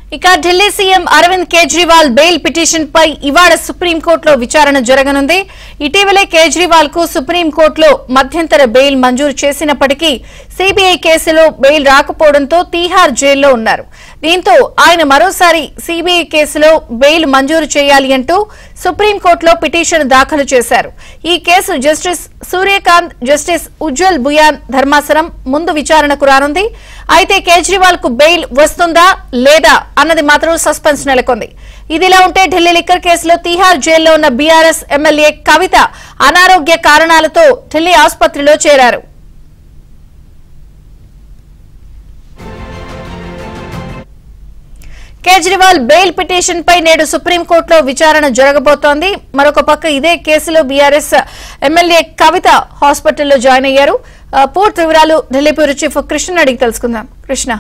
ఇక Delhi CM Arvind Kejriwal bail petition పై ఇవాళ సుప్రీంకోర్టులో విచారణ జరగనుంది ఇటీవలే కేజ్రీవాల్ కు సుప్రీంకోర్టులో మధ్యంతర బెయిల్ మంజూరు చేసినప్పటికీ సీబీఐ కేసులో బెయిల్ రాకపోవడంతో తీహార్ జైల్లో ఉన్నారు దీంతో ఆయన మరోసారి సీబీఐ కేసులో బెయిల్ మంజూరు చేయాలి అంటూ సుప్రీంకోర్టులో పిటిషన్ దాఖలు చేశారు ఈ కేసు జస్టిస్ సూర్యకాంత్ జస్టిస్ ఉజ్వల్ బుయాన్ ధర్మాసనం ముందు విచారణకు రానుంది అయితే కేజ్రీవాల్ కు బెయిల్ వస్తుందా లేదా అన్నది మాత్రం సస్పెన్స్ నెలకొంది ఇదిలా ఉంటే ఢిల్లీ లిక్కర్ కేసులో తీహార్ జైల్లో ఉన్న బీఆర్ఎస్ ఎమ్మెల్యే కవిత అనారోగ్య కారణాలతో ఢిల్లీ ఆసుపత్రిలో చేరారు కేజ్రీవాల్ బెయిల్ పిటిషన్ పై నేడు సుప్రీంకోర్టులో విచారణ జరగబోతోంది మరొక పక్క ఇదే కేసులో బీఆర్ఎస్ ఎమ్మెల్యే కవిత హాస్పిటల్లో జాయిన్ అయ్యారు ఆ, పూర్తి వివరాలు ఢిల్లీ బ్యూరో చీఫ్ కృష్ణ అడిగి తెలుసుకుందాం కృష్ణ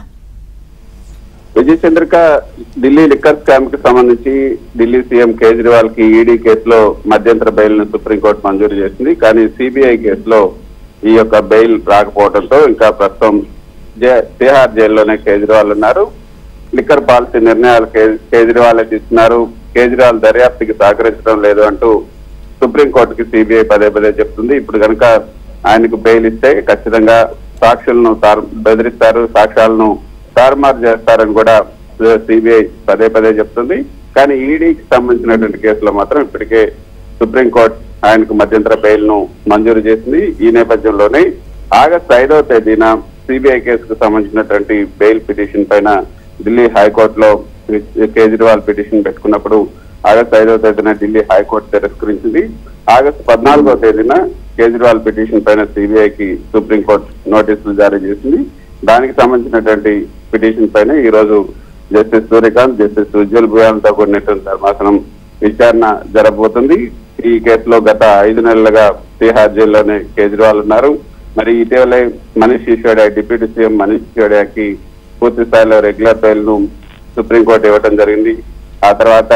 విజయ్ చంద్రిక ఢిల్లీ లిక్కర్ స్కామ్ కి సంబంధించి ఢిల్లీ సీఎం కేజ్రీవాల్ కి ఈడీ కేసులో మధ్యంతర బెయిల్ ను సుప్రీంకోర్టు మంజూరు చేసింది కానీ సిబిఐ కేసులో ఈ యొక్క బెయిల్ రాకపోవడంతో ఇంకా ప్రస్తుతం జే- తిహార్ జైల్లోనే కేజ్రీవాల్ ఉన్నారు లిక్కర్ పాలసీ నిర్ణయాలు కే- కేజ్రీవాలే తీసుకున్నారు కేజ్రీవాల్ దర్యాప్తుకి సహకరించడం లేదు అంటూ సుప్రీంకోర్టుకి సిబిఐ పదే పదే చెప్తుంది ఇప్పుడు కనుక ఆయనకు బెయిల్ ఇస్తే ఖచ్చితంగా సాక్షులను తారు- బెదిరిస్తారు సాక్ష్యాలను తారుమారు చేస్తారని కూడా సిబిఐ పదే పదే చెప్తుంది కానీ ఈడీకి సంబంధించినటువంటి కేసులో మాత్రం ఇప్పటికే సుప్రీంకోర్టు ఆయనకు మధ్యంతర బెయిల్ ను మంజూరు చేసింది ఈ నేపథ్యంలోనే ఆగస్టు ఐదవ తేదీన సిబిఐ కేసుకు సంబంధించినటువంటి బెయిల్ పిటిషన్ పైన ఢిల్లీ హైకోర్టులో కేజ్రీవాల్ పిటిషన్ పెట్టుకున్నప్పుడు ఆగస్టు ఐదవ తేదీన ఢిల్లీ హైకోర్టు తిరస్కరించింది ఆగస్టు పద్నాలుగవ తేదీన కేజ్రీవాల్ పిటిషన్ పైన సిబిఐకి సుప్రీంకోర్టు నోటీసులు జారీ చేసింది దానికి సంబంధించినటువంటి పిటిషన్ పైన ఈ రోజు జస్టిస్ సూర్యకాంత్ జస్టిస్ ఉజ్వల్ భూయాలతో కూడినటువంటి ధర్మాసనం విచారణ జరగబోతుంది ఈ కేసులో గత ఐదు నెలలుగా తిహార్ జైల్లోనే కేజ్రీవాల్ ఉన్నారు మరి ఇటీవలే మనీష్ సిసోడియా డిప్యూటీ సీఎం మనీష్ సిసోడియాకి పూర్తి స్థాయిలో రెగ్యులర్ బెయిల్ ను సుప్రీంకోర్టు ఇవ్వడం జరిగింది ఆ తర్వాత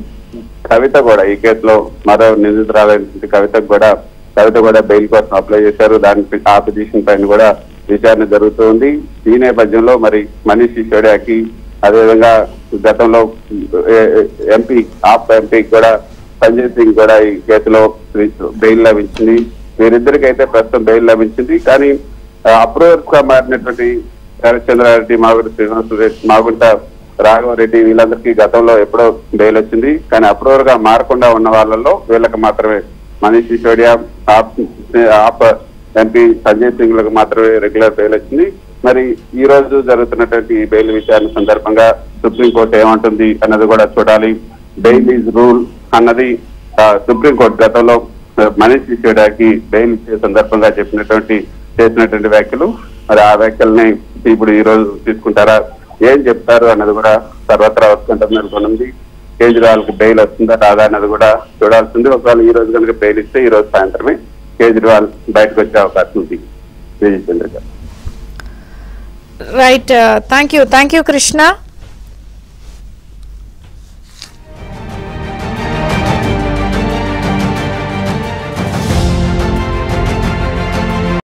కవిత కూడా ఈ కేసులో మరో నిందితురాలైనటువంటి కవితకు కూడా కవిత కూడా బెయిల్ కోసం అప్లై చేశారు దాని పి- ఆ పిటిషన్ పైన కూడా విచారణ జరుగుతుంది ఈ నేపథ్యంలో మరి మనీష్ సిసోడియాకి అదేవిధంగా గతంలో ఏ- ఏ- ఎంపీ ఆప్ ఎంపీకి కూడా సంజయ్ సింగ్ కూడా ఈ కేసులో బెయిల్ లభించింది వీరిద్దరికైతే ప్రస్తుతం బెయిల్ లభించింది కానీ అప్రూవర్స్ గా మారినటువంటి శరత్చంద్రారెడ్డి మాగుంట శ్రీనివాస రెడ్డి మాగుంట రాఘవరెడ్డి వీళ్ళందరికీ గతంలో ఎప్పుడో బెయిల్ వచ్చింది కానీ అప్రూవర్ గా మారకుండా ఉన్న వాళ్ళలో వీళ్ళకి మాత్రమే మనీష్ సిసోడియా ఆప్ ఆప్ ఎంపీ సంజయ్ సింగ్ లకు మాత్రమే రెగ్యులర్ బెయిల్ వచ్చింది మరి ఈ రోజు జరుగుతున్నటువంటి ఈ బెయిల్ విచారణ సందర్భంగా సుప్రీంకోర్టు ఏమంటుంది అన్నది కూడా చూడాలి బెయిల్ ఈజ్ రూల్ అన్నది ఆ, సుప్రీంకోర్టు గతంలో ఆ, మనీష్ సిసోడియాకి బెయిల్ ఇచ్చే సందర్భంగా చెప్పినటువంటి చేసినటువంటి వ్యాఖ్యలు మరి ఆ వ్యాఖ్యల్ని ఇప్పుడు ఈ రోజు తీసుకుంటారా ఏం చెప్తారు అన్నది కూడా సర్వత్రా ఉత్కంఠ నెలకొనుంది కేజ్రీవాల్ కు బెయిల్ వస్తుందా రాదా అన్నది కూడా చూడాల్సింది ఒకవేళ ఈ రోజు కనుక బెయిల్ ఇస్తే ఈ రోజు సాయంత్రమే కేజ్రీవాల్ బయటకు వచ్చే అవకాశం ఉంది విజయ్ చంద్ర గారు right thank you thank you Krishna